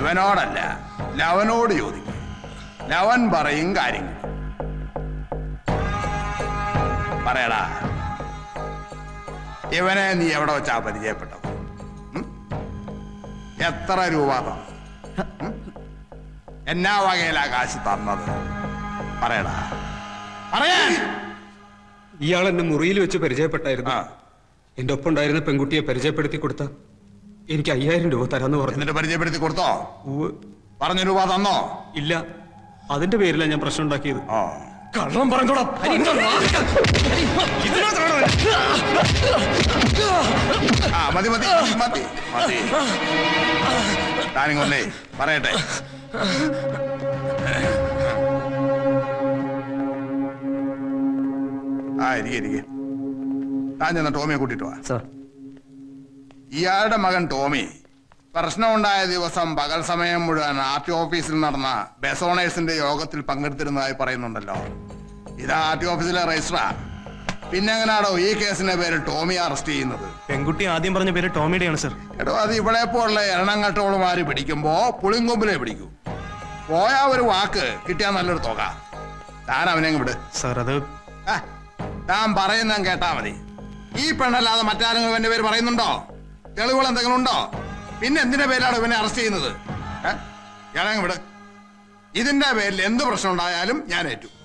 ഇവനോടല്ല ലവനോട് ചോദിക്കും ലവൻ പറയും കാര്യങ്ങൾ പറയടാ ഇവനെ നീ എവിടെ വെച്ചാ പരിചയപ്പെട്ടത് ഉം? എത്ര രൂപ തന്നു ഉം? എന്നാ വകയിലാ കാശ് തന്നത് പറയടാ പറയാൻ ഇയാൾ എന്നെ മുറിയിൽ വെച്ച് പരിചയപ്പെട്ടായിരുന്നു ആ. എന്റെ ഒപ്പം ഉണ്ടായിരുന്ന പെൺകുട്ടിയെ പരിചയപ്പെടുത്തി കൊടുത്ത എനിക്ക് അയ്യായിരം രൂപ തരാന്ന് പറഞ്ഞു എന്നിട്ട് പരിചയപ്പെടുത്തി കൊടുത്തോ ഉവ്വ്. പറഞ്ഞ രൂപ തന്നോ ഇല്ല അതിന്റെ പേരിലാണ് ഞാൻ പ്രശ്നം ഉണ്ടാക്കിയത് ഓ കള്ളം പറഞ്ഞോടാ ആ മതി മതി മതി മതി മതി താനിങ്ങൊന്നേ പറയട്ടെ ആ ഇരിക്കെ ഇരിക്കെ താൻ ചെന്ന ടോമിയെ കൂട്ടിട്ട് വാ സാർ ഇയാളുടെ മകൻ ടോമി പ്രശ്നമുണ്ടായ ദിവസം പകൽ സമയം മുഴുവൻ ആർ ടി ഓഫീസിൽ നടന്ന ബെസോണേഴ്സിന്റെ യോഗത്തിൽ പങ്കെടുത്തിരുന്നതായി പറയുന്നുണ്ടല്ലോ ഇത് ആർ ടി ഓഫീസിലെ രജിസ്ട്രാ പിന്നെ എങ്ങനെയാണോ ഈ കേസിന്റെ പേരിൽ ടോമി അറസ്റ്റ് ചെയ്യുന്നത് പെൺകുട്ടി ആദ്യം പറഞ്ഞ പേര് ടോമിയുടെയാണ് സർ എടോ അത് ഇവിടെ പോലുള്ള എണ്ണങ്ങട്ടോളുമാര് പിടിക്കുമ്പോ പുളിങ്കൊമ്പിലെ പിടിക്കൂ പോയാ ഒരു വാക്ക് കിട്ടിയാ നല്ലൊരു തുക താൻ അവനെ അങ്ങ് വിട് സാർ അത് ആ, താൻ പറയുന്ന കേട്ടാ മതി ഈ പെണ്ണല്ലാതെ മറ്റാരെങ്കിലും ഇവന്റെ പേര് പറയുന്നുണ്ടോ തെളിവുകൾ എന്തെങ്കിലും ഉണ്ടോ പിന്നെ എന്തിന്റെ പേരിലാണ് ഇവനെ അറസ്റ്റ് ചെയ്യുന്നത് ഏ? ഇയാളെ അങ്ങ് വിട് ഇതിന്റെ പേരിൽ എന്ത് പ്രശ്നം ഉണ്ടായാലും ഞാൻ ഏറ്റു